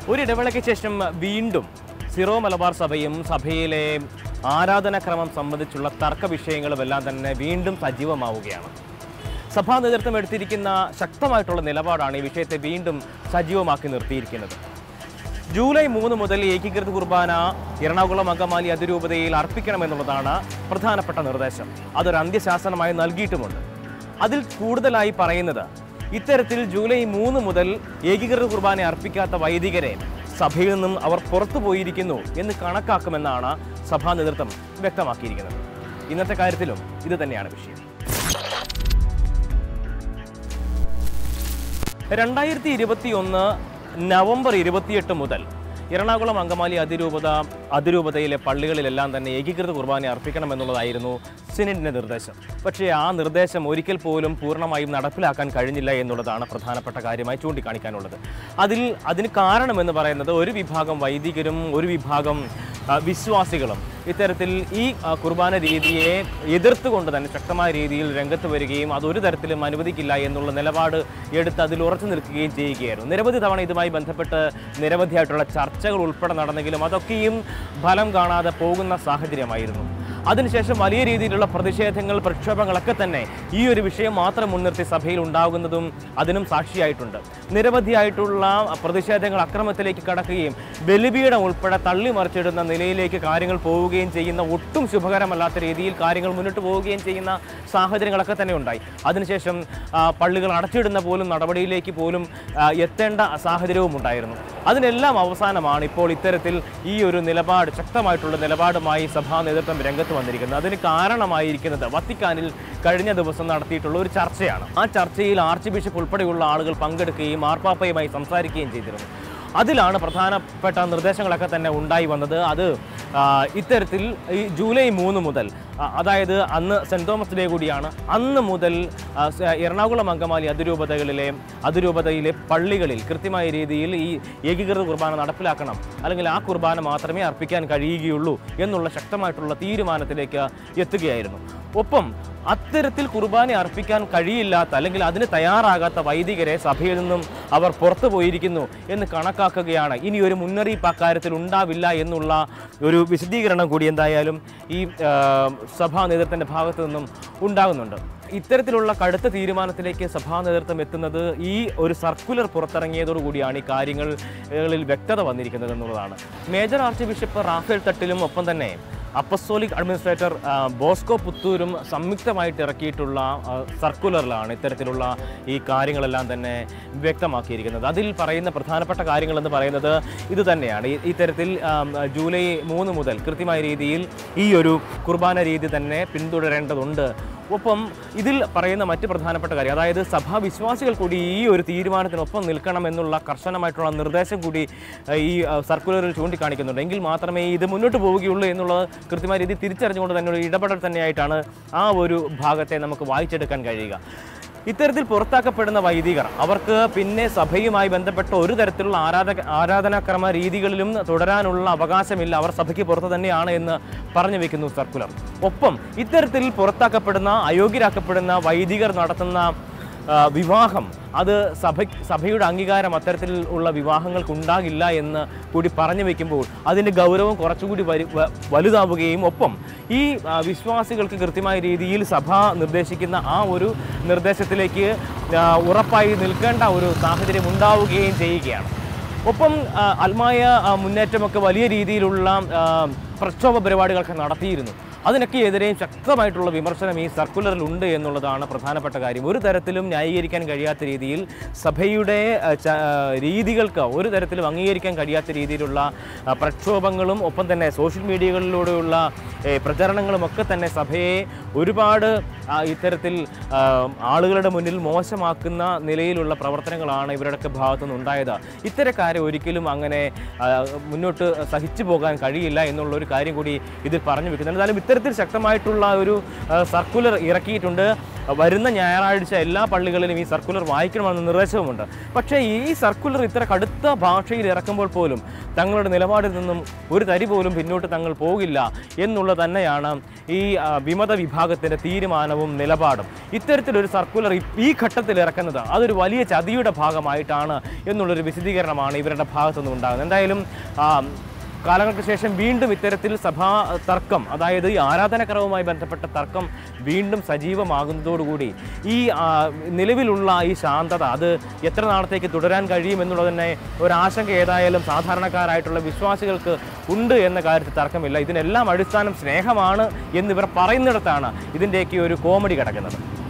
ഒരിടവേളയ്ക്ക് ശേഷം വീണ്ടും സിറോ മലബാർ സഭയും സഭയിലെ ആരാധനാക്രമം സംബന്ധിച്ചുള്ള തർക്ക വിഷയങ്ങളും എല്ലാം തന്നെ വീണ്ടും സജീവമാവുകയാണ് സഭാ നേതൃത്വം എടുത്തിരിക്കുന്ന ശക്തമായിട്ടുള്ള നിലപാടാണ് ഈ വിഷയത്തെ വീണ്ടും സജീവമാക്കി നിർത്തിയിരിക്കുന്നത് ജൂലൈ മൂന്ന് മുതൽ ഏകീകൃത കുർബാന എറണാകുളം അങ്കമാലി അതിരൂപതയിൽ അർപ്പിക്കണമെന്നുള്ളതാണ് പ്രധാനപ്പെട്ട നിർദ്ദേശം അതൊരു അന്ത്യശാസനമായി നൽകിയിട്ടുമുണ്ട് അതിൽ കൂടുതലായി പറയുന്നത് ഇത്തരത്തിൽ ജൂലൈ മൂന്ന് മുതൽ ഏകീകൃത കുർബാന അർപ്പിക്കാത്ത വൈദികരെ സഭയിൽ നിന്നും അവർ പുറത്തു പോയിരിക്കുന്നു എന്ന് കണക്കാക്കുമെന്നാണ് സഭാ നേതൃത്വം വ്യക്തമാക്കിയിരിക്കുന്നത് ഇന്നത്തെ കാര്യത്തിലും ഇത് തന്നെയാണ് വിഷയം രണ്ടായിരത്തി ഇരുപത്തി ഒന്ന് നവംബർ ഇരുപത്തിയെട്ട് മുതൽ എറണാകുളം അങ്കമാലി അതിരൂപത അതിരൂപതയിലെ പള്ളികളിലെല്ലാം തന്നെ ഏകീകൃത കുർബാന അർപ്പിക്കണമെന്നുള്ളതായിരുന്നു സിനഡിൻ്റെ നിർദ്ദേശം പക്ഷേ ആ നിർദ്ദേശം ഒരിക്കൽ പോലും പൂർണ്ണമായും നടപ്പിലാക്കാൻ കഴിഞ്ഞില്ല എന്നുള്ളതാണ് പ്രധാനപ്പെട്ട കാര്യമായി ചൂണ്ടിക്കാണിക്കാനുള്ളത് അതിൽ അതിന് കാരണമെന്ന് പറയുന്നത് ഒരു വിഭാഗം വൈദികരും ഒരു വിഭാഗം ആ, വിശ്വാസികളും ഇത്തരത്തിൽ ഈ ആ, കുർബാന രീതിയെ എതിർത്തുകൊണ്ട് തന്നെ ശക്തമായ രീതിയിൽ രംഗത്ത് വരികയും അതൊരു തരത്തിലും അനുവദിക്കില്ല എന്നുള്ള നിലപാട് എടുത്ത് അതിൽ ഉറച്ചു നിൽക്കുകയും ചെയ്യുകയായിരുന്നു നിരവധി തവണ ഇതുമായി ബന്ധപ്പെട്ട് നിരവധിയായിട്ടുള്ള ചർച്ചകൾ ഉൾപ്പെടെ നടന്നെങ്കിലും അതൊക്കെയും ഫലം കാണാതെ പോകുന്ന സാഹചര്യമായിരുന്നു അതിനുശേഷം വലിയ രീതിയിലുള്ള പ്രതിഷേധങ്ങൾ പ്രക്ഷോഭങ്ങളൊക്കെ തന്നെ ഈ ഒരു വിഷയം മാത്രം മുൻനിർത്തി സഭയിൽ ഉണ്ടാകുന്നതും അതിനും സാക്ഷിയായിട്ടുണ്ട് നിരവധിയായിട്ടുള്ള പ്രതിഷേധങ്ങൾ അക്രമത്തിലേക്ക് കടക്കുകയും ബലിപീഠം ഉൾപ്പെടെ തള്ളിമറിച്ചിടുന്ന നിലയിലേക്ക് കാര്യങ്ങൾ പോവുകയും ചെയ്യുന്ന ഒട്ടും ശുഭകരമല്ലാത്ത രീതിയിൽ കാര്യങ്ങൾ മുന്നോട്ട് പോവുകയും ചെയ്യുന്ന സാഹചര്യങ്ങളൊക്കെ തന്നെ ഉണ്ടായി അതിനുശേഷം ആ, പള്ളികൾ അടച്ചിടുന്ന പോലും നടപടിയിലേക്ക് പോലും ആ, എത്തേണ്ട സാഹചര്യവും ഉണ്ടായിരുന്നു അതിനെല്ലാം അവസാനമാണ് ഇപ്പോൾ ഇത്തരത്തിൽ ഈ ഒരു നിലപാട് ശക്തമായിട്ടുള്ള നിലപാടുമായി സഭാ നേതൃത്വം രംഗത്ത് വന്നിരിക്കുന്നത് അതിന് കാരണമായിരിക്കുന്നത് വത്തിക്കാനിൽ കഴിഞ്ഞ ദിവസം നടത്തിയിട്ടുള്ള ഒരു ചർച്ചയാണ് ആ ചർച്ചയിൽ ആർച്ച് ബിഷപ്പ് ഉൾപ്പെടെയുള്ള ആളുകൾ പങ്കെടുക്കുകയും മാർപ്പാപ്പയുമായി സംസാരിക്കുകയും ചെയ്തിരുന്നു അതിലാണ് പ്രധാനപ്പെട്ട നിർദ്ദേശങ്ങളൊക്കെ തന്നെ ഉണ്ടായി വന്നത് അത് ആ, ഇത്തരത്തിൽ ഈ ജൂലൈ മൂന്ന് മുതൽ ആ, അതായത് അന്ന് സെൻറ് തോമസ് ഡേ കൂടിയാണ് അന്ന് മുതൽ ആ, സ- എറണാകുളം അങ്കമാലി അതിരൂപതകളിലെ അതിരൂപതയിലെ പള്ളികളിൽ കൃത്യമായ രീതിയിൽ ഈ ഏകീകൃത കുർബാന നടപ്പിലാക്കണം അല്ലെങ്കിൽ ആ കുർബാന മാത്രമേ അർപ്പിക്കാൻ കഴിയുകയുള്ളൂ എന്നുള്ള ശക്തമായിട്ടുള്ള തീരുമാനത്തിലേക്ക് എത്തുകയായിരുന്നു ഒപ്പം അത്തരത്തിൽ കുർബാന അർപ്പിക്കാൻ കഴിയില്ലാത്ത അല്ലെങ്കിൽ അതിന് തയ്യാറാകാത്ത വൈദികരെ സഭയിൽ നിന്നും അവർ പുറത്തു പോയിരിക്കുന്നു എന്ന് കണക്കാക്കുകയാണ് ഇനി ഒരു മുന്നറിയിപ്പ് അക്കാര്യത്തിൽ ഉണ്ടാവില്ല എന്നുള്ള ഒരു വിശദീകരണം കൂടി എന്തായാലും ഈ ആ, സഭാ നേതൃത്വത്തിൻ്റെ ഭാഗത്തു നിന്നും ഉണ്ടാകുന്നുണ്ട് ഇത്തരത്തിലുള്ള കടുത്ത തീരുമാനത്തിലേക്ക് സഭാ നേതൃത്വം എത്തുന്നത് ഈ ഒരു സർക്കുലർ പുറത്തിറങ്ങിയതോടുകൂടിയാണ് ഈ കാര്യങ്ങളിൽ വ്യക്തത വന്നിരിക്കുന്നത് എന്നുള്ളതാണ് മേജർ ആർച്ച് ബിഷപ്പ് റാഫേൽ തട്ടിലും ഒപ്പം തന്നെ അപ്പസ്തോലിക് അഡ്മിനിസ്ട്രേറ്റർ ആ, ബോസ്കോ പുത്തൂരും സംയുക്തമായിട്ട് ഇറക്കിയിട്ടുള്ള ആ, സർക്കുലറിലാണ് ഇത്തരത്തിലുള്ള ഈ കാര്യങ്ങളെല്ലാം തന്നെ വ്യക്തമാക്കിയിരിക്കുന്നത് അതിൽ പറയുന്ന പ്രധാനപ്പെട്ട കാര്യങ്ങളെന്ന് പറയുന്നത് ഇത് തന്നെയാണ് ഈ- ഇത്തരത്തിൽ ആം, ജൂലൈ മൂന്ന് മുതൽ കൃത്യമായ രീതിയിൽ ഈ ഒരു കുർബാന രീതി തന്നെ പിന്തുടരേണ്ടതുണ്ട് ഒപ്പം ഇതിൽ പറയുന്ന മറ്റ് പ്രധാനപ്പെട്ട കാര്യം അതായത് സഭാ വിശ്വാസികൾ കൂടി ഈ ഒരു തീരുമാനത്തിനൊപ്പം നിൽക്കണം എന്നുള്ള കർശനമായിട്ടുള്ള നിർദ്ദേശം കൂടി ഏഹ്, ഈ ഏഹ്, സർക്കുലറിൽ ചൂണ്ടിക്കാണിക്കുന്നുണ്ട് എങ്കിൽ മാത്രമേ ഇത് മുന്നോട്ട് പോവുകയുള്ളൂ എന്നുള്ളത് കൃത്യമായ രീതിയിൽ തിരിച്ചറിഞ്ഞുകൊണ്ട് തന്നെ ഒരു ഇടപെടൽ തന്നെയായിട്ടാണ് ആ ഒരു ഭാഗത്തെ നമുക്ക് വായിച്ചെടുക്കാൻ കഴിയുക ഇത്തരത്തിൽ പുറത്താക്കപ്പെടുന്ന വൈദികർ അവർക്ക് പിന്നെ സഭയുമായി ബന്ധപ്പെട്ട ഒരു തരത്തിലുള്ള ആരാധക ആരാധനാക്രമ രീതികളിലും തുടരാനുള്ള അവകാശമില്ല അവർ സഭയ്ക്ക് പുറത്ത് തന്നെയാണ് എന്ന് പറഞ്ഞു വെക്കുന്നു സർക്കുലർ ഒപ്പം ഇത്തരത്തിൽ പുറത്താക്കപ്പെടുന്ന അയോഗ്യരാക്കപ്പെടുന്ന വൈദികർ നടത്തുന്ന ആ, വിവാഹം അത് സഭ സഭയുടെ അംഗീകാരം അത്തരത്തിൽ ഉള്ള വിവാഹങ്ങൾക്ക് ഉണ്ടാകില്ല എന്ന് കൂടി പറഞ്ഞു വെക്കുമ്പോൾ അതിൻ്റെ ഗൗരവം കുറച്ചുകൂടി വരു- വ- വലുതാവുകയും ഒപ്പം ഈ ആ, വിശ്വാസികൾക്ക് കൃത്യമായ രീതിയിൽ സഭ നിർദ്ദേശിക്കുന്ന ആ ഒരു നിർദ്ദേശത്തിലേക്ക് ആ, ഉറപ്പായി നിൽക്കേണ്ട ഒരു സാഹചര്യം ഉണ്ടാവുകയും ചെയ്യുകയാണ് ഒപ്പം ആ, അൽമായ ആ, മുന്നേറ്റമൊക്കെ വലിയ രീതിയിലുള്ള ആ, പ്രക്ഷോഭ പരിപാടികളൊക്കെ നടത്തിയിരുന്നു അതിനൊക്കെ എതിരെയും ശക്തമായിട്ടുള്ള വിമർശനം ഈ സർക്കുലറിൽ ഉണ്ട് എന്നുള്ളതാണ് പ്രധാനപ്പെട്ട കാര്യം ഒരു തരത്തിലും ന്യായീകരിക്കാൻ കഴിയാത്ത രീതിയിൽ സഭയുടെ ആ, ച- ആ, രീതികൾക്ക് ഒരു തരത്തിലും അംഗീകരിക്കാൻ കഴിയാത്ത രീതിയിലുള്ള ആ, പ്രക്ഷോഭങ്ങളും ഒപ്പം തന്നെ സോഷ്യൽ മീഡിയകളിലൂടെയുള്ള ഏ, പ്രചരണങ്ങളും ഒക്കെ തന്നെ സഭയെ ഒരുപാട് ആ, ഇത്തരത്തിൽ ആ, ആളുകളുടെ മുന്നിൽ മോശമാക്കുന്ന നിലയിലുള്ള പ്രവർത്തനങ്ങളാണ് ഇവരുടെയൊക്കെ ഭാഗത്തുനിന്ന് ഉണ്ടായത് ഇത്തരക്കാരെ ഒരിക്കലും അങ്ങനെ ആ, മുന്നോട്ട് സഹിച്ചു പോകാൻ കഴിയില്ല എന്നുള്ള ഒരു കാര്യം കൂടി ഇതിൽ പറഞ്ഞു വെക്കുന്നുണ്ട് എന്നാലും ഇത്തരം ഇത്തരത്തിൽ ശക്തമായിട്ടുള്ള ഒരു ആ, സർക്കുലർ ഇറക്കിയിട്ടുണ്ട് വരുന്ന ഞായറാഴ്ച എല്ലാ പള്ളികളിലും ഈ സർക്കുലർ വായിക്കണമെന്ന് നിർദ്ദേശവുമുണ്ട് പക്ഷേ ഈ സർക്കുലർ ഇത്ര കടുത്ത ഭാഷയിൽ ഇറക്കുമ്പോൾ പോലും തങ്ങളുടെ നിലപാടിൽ നിന്നും ഒരു തരി പോലും പിന്നോട്ട് തങ്ങൾ പോകില്ല എന്നുള്ളത് തന്നെയാണ് ഈ ആ, വിമത വിഭാഗത്തിൻ്റെ തീരുമാനവും നിലപാടും ഇത്തരത്തിലൊരു സർക്കുലർ ഈ- ഈ ഘട്ടത്തിൽ ഇറക്കുന്നത് അതൊരു വലിയ ചതിയുടെ ഭാഗമായിട്ടാണ് എന്നുള്ളൊരു വിശദീകരണമാണ് ഇവരുടെ ഭാഗത്തുനിന്ന് ഉണ്ടാകുന്നത് എന്തായാലും ആ, കാലങ്ങൾക്ക് ശേഷം വീണ്ടും ഇത്തരത്തിൽ സഭാ തർക്കം അതായത് ഈ ആരാധനക്രമവുമായി ബന്ധപ്പെട്ട തർക്കം വീണ്ടും സജീവമാകുന്നതോടുകൂടി ഈ ആ, നിലവിലുള്ള ഈ ശാന്തത അത് എത്ര നാളത്തേക്ക് തുടരാൻ കഴിയും എന്നുള്ളത് തന്നെ ഒരാശങ്ക ഏതായാലും സാധാരണക്കാരായിട്ടുള്ള വിശ്വാസികൾക്ക് ഉണ്ട് എന്ന കാര്യത്തിൽ തർക്കമില്ല ഇതിനെല്ലാം അടിസ്ഥാനം സ്നേഹമാണ് എന്നിവർ പറയുന്നിടത്താണ് ഇതിൻ്റെയൊക്കെ ഒരു കോമഡി കിടക്കുന്നത്